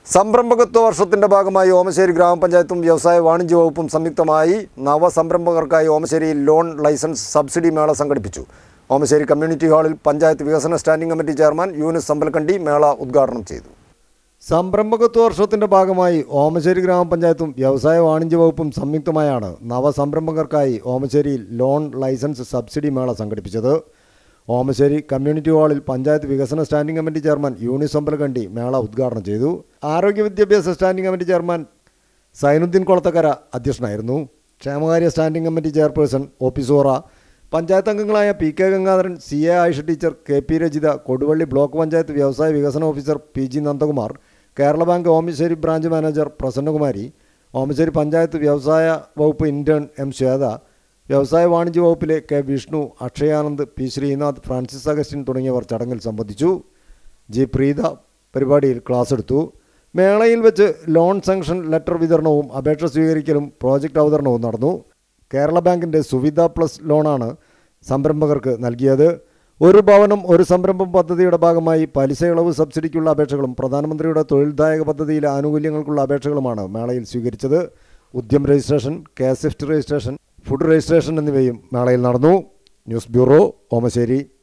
സംരംഭകത്വ വർഷത്തിന്റെ ഭാഗമായി ഓമശ്ശേരി ഗ്രാമപഞ്ചായത്തും വ്യവസായ വാണിജ്യ വകുപ്പും സംയുക്തമായി നവസംരംഭകർക്കായി ഓമശ്ശേരിയിൽ ലോൺ ലൈസൻസ് സബ്സിഡി മേള സംഘടിപ്പിച്ചു ഓമശ്ശേരി കമ്മ്യൂണിറ്റി ഹാളിൽ പഞ്ചായത്ത് വികസന standing committee chairman Yunis Sambalkandi മേള ഉദ്ഘാടനം ചെയ്തു സംരംഭകത്വ വർഷത്തിന്റെ ഭാഗമായി ഓമശ്ശേരി ഗ്രാമപഞ്ചായത്തും വ്യവസായ വാണിജ്യ വകുപ്പും സംയുക്തമായാണ് നവസംരംഭകർക്കായി ഓമശ്ശേരിയിൽ ലോൺ ലൈസൻസ് സബ്സിഡി മേള സംഘടിപ്പിച്ചത് ഓമശ്ശേരി കമ്മ്യൂണിറ്റി ഹാളിൽ പഞ്ചായത്ത് വികസന standing committee chairman Yunis Ambalakandi മേള ഉദ്ഘാടനം ചെയ്തു ആരോഗ്യ വിദ്യാഭ്യാസ standing committee chairman Sainuddin Kolathakkara അധ്യക്ഷനായിരുന്നു ക്ഷേമകാര്യ standing committee chairperson O P Sohra panchayat അംഗങ്ങളായ P K Gangadharan C A Ayisha teacher K P Rajitha Koduvally block panchayat വ്യവസായ വികസന officer P G Nandakumar Kerala bank Omassery branch manager Prasannakumari Omassery panchayat വ്യവസായ വകുപ്പ് ഇൻറ്റേൺ എം ശ്വേത വ്യവസായ വാണിജ്യ വകുപ്പിലെ K Vishnu Akshayanand P Sreenath Francis Augustine തുടങ്ങിയവർ ചടങ്ങിൽ സംബന്ധിച്ചു ജി പ്രീത പരിപാടിയിൽ ക്ലാസ് എടുത്തു മേളയിൽ വെച്ച് ലോൺ സാങ്ഷൻ ലെറ്റർ വിതരണവും അപേക്ഷ സ്വീകരിക്കലും പ്രോജക്റ്റ് അവതരണവും നടന്നു കേരള ബാങ്കിൻ്റെ സുവിധ പ്ലസ് ലോണാണ് സംരംഭകർക്ക് നൽകിയത് ഒരു ഭവനം ഒരു സംരംഭം പദ്ധതിയുടെ ഭാഗമായി പലിശ ഇളവ് സബ്സിഡിക്കുള്ള അപേക്ഷകളും പ്രധാനമന്ത്രിയുടെ തൊഴിൽദായക പദ്ധതിയിലെ ആനുകൂല്യങ്ങൾക്കുള്ള അപേക്ഷകളുമാണ് മേളയിൽ സ്വീകരിച്ചത് Udyam registration K swift registration food registration എന്നിവയും മേളയിൽ നടന്നു ന്യൂസ് ബ്യൂറോ ഓമശ്ശേരി